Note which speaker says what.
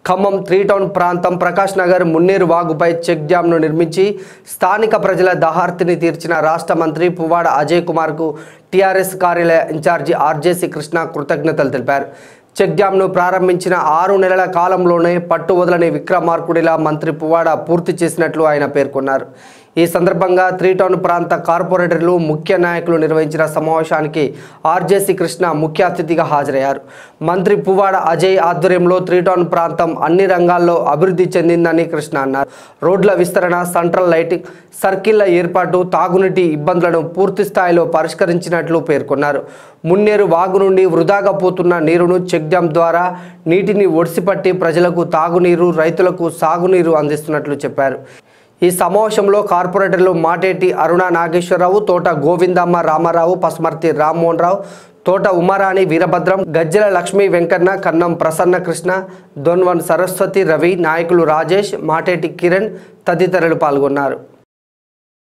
Speaker 1: Khammam three town ప్రాంతం ప్రకాష్ నగర్ మున్నేరు వాగుపై check డ్యాంను నిర్మించి స్థానిక ప్రజల దహార్తిని తీర్చిన రాష్ట్ర మంత్రి పువ్వాడ అజయ్ కుమార్కు టీఆర్ఎస్ కార్యాలయ ఇన్ఛార్జి ఆర్జేసీ కృష్ణ కృతజ్ఞతలు తెలిపారు చెక్ డ్యాంను ప్రారంభించిన ఆరు నెలల కాలంలోనే పట్టు వదలని విక్రమార్కుడిలా మంత్రి పువ్వాడ పూర్తి చేసినట్లు ఆయన పేర్కొన్నారు ఈ సందర్భంగా త్రీ టౌన్ ప్రాంత కార్పొరేటర్లు ముఖ్య నాయకులు నిర్వహించిన సమావేశానికి ఆర్జేసీ కృష్ణ ముఖ్య అతిథిగా హాజరయ్యారు మంత్రి పువ్వాడ అజయ్ ఆధ్వర్యంలో త్రీ టౌన్ ప్రాంతం అన్ని రంగాల్లో అభివృద్ధి చెందిందని కృష్ణ అన్నారు రోడ్ల విస్తరణ సెంట్రల్ లైటింగ్ సర్కిళ్ల ఏర్పాటు తాగునీటి ఇబ్బందులను పూర్తి స్థాయిలో పరిష్కరించినట్లు పేర్కొన్నారు మున్నేరు వాగు నుండి వృధాగా పోతున్న నీరును చెక్ డ్యాం ద్వారా నీటిని ఒడిసిపట్టి ప్రజలకు తాగునీరు రైతులకు సాగునీరు అందిస్తున్నట్లు చెప్పారు ఈ సమావేశంలో కార్పొరేటర్లు మాటేటి అరుణ నాగేశ్వరరావు తోట గోవిందమ్మ రామారావు పస్మర్తి రామ్మోహన్ రావు తోట ఉమారాణి వీరభద్రం గజ్జల లక్ష్మీ వెంకన్న కన్నం ప్రసన్న కృష్ణ దొన్వన్ సరస్వతి రవి నాయకులు రాజేష్ మాటేటి కిరణ్ తదితరులు పాల్గొన్నారు